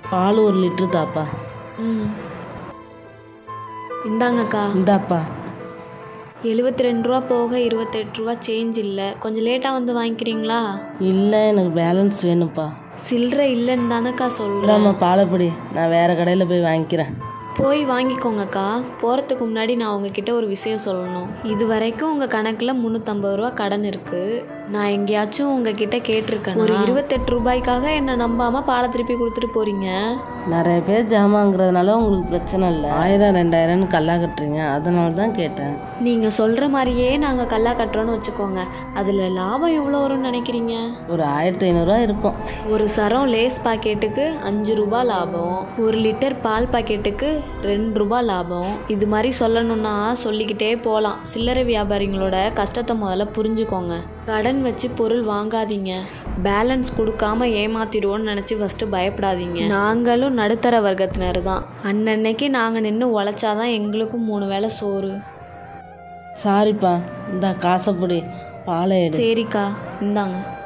பால் ஒரு லிட்ரு தாப்பா ம் இந்தாங்கக்கா இந்தாப்பா எழுபத்தி ரெண்டு ரூபா போக இருபத்தெட்டு ரூபா சேஞ்ச் இல்லை கொஞ்சம் லேட்டாக வந்து வாங்கிக்கிறீங்களா இல்லை எனக்கு பேலன்ஸ் வேணும்ப்பா சில்லறை இல்லைன்னு தானேக்கா சொல்கிறேன் இல்லாம பாலப்படி நான் வேற கடையில் போய் வாங்கிக்கிறேன் போய் வாங்கிக்கோங்கக்கா போகிறதுக்கு முன்னாடி நான் உங்ககிட்ட ஒரு விஷயம் சொல்லணும் இது வரைக்கும் உங்கள் கணக்கில் முந்நூற்றம்பது ரூபா கடன் இருக்குது நான் எங்கேயாச்சும் உங்ககிட்ட கேட்டிருக்கேன் ஒரு இருபத்தெட்டு ரூபாய்க்காக என்னை நம்பாமல் பாலை திருப்பி கொடுத்துட்டு போகிறீங்க நிறைய பேர் ஜாமாங்கிறதுனால உங்களுக்கு பிரச்சனை இல்லை ஆயிரம் ரெண்டாயிரம்னு கல்லா கட்டுறீங்க அதனால தான் கேட்டேன் நீங்கள் சொல்கிற மாதிரியே நாங்கள் கல்லா கட்டுறோன்னு வச்சுக்கோங்க அதில் லாபம் எவ்வளோ வரும்னு நினைக்கிறீங்க ஒரு ஆயிரத்தி ஐநூறுரூவா இருக்கும் ஒரு சரம் லேஸ் பாக்கெட்டுக்கு அஞ்சு ரூபாய் லாபம் ஒரு லிட்டர் பால் பாக்கெட்டுக்கு ரெண்டு ரூபாய் லாபம் இது மாதிரி சொல்லணும்னா சொல்லிக்கிட்டே போகலாம் சில்லறை வியாபாரிங்களோட கஷ்டத்தை முதல்ல புரிஞ்சுக்கோங்க கடன் வச்சு பொருள் வாங்காதீங்க பேலன்ஸ் கொடுக்காம ஏமாத்திடுவோன்னு நினச்சி ஃபஸ்ட்டு பயப்படாதீங்க நாங்களும் நடுத்தர வர்க்கத்தினர் தான் அன்னன்னைக்கு நாங்கள் நின்று உழைச்சாதான் எங்களுக்கும் மூணு வேளை சோறு சாரிப்பா இந்த காசைப்படி பாலை எடு சரிக்கா இந்தாங்க